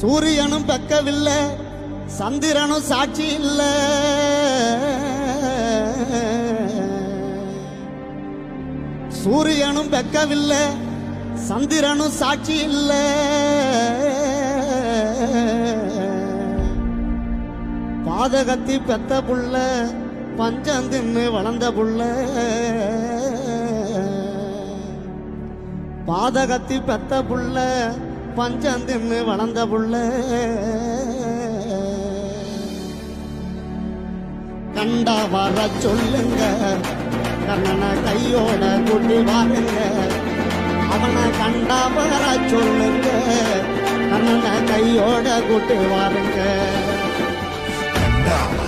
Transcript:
சூரியனும் பெக்கவில்லை சந்திரனும் சாட்சி இல்ல சூரியனும் பெக்கவில்லை சந்திரனும் சாட்சி இல்ல பாதகத்தி பெத்த புள்ள பஞ்சம் தின்னு வளர்ந்த புள்ள பாதகத்தி பெத்த புள்ள பஞ்சம் தின்னு வளர்ந்த புள்ள கண்டா வர சொல்லுங்க கண்ணனை கையோட கூட்டி வாருங்க அவனை கண்டா வர சொல்லுங்க கண்ணனை கையோட கூட்டி வாருங்க கண்டா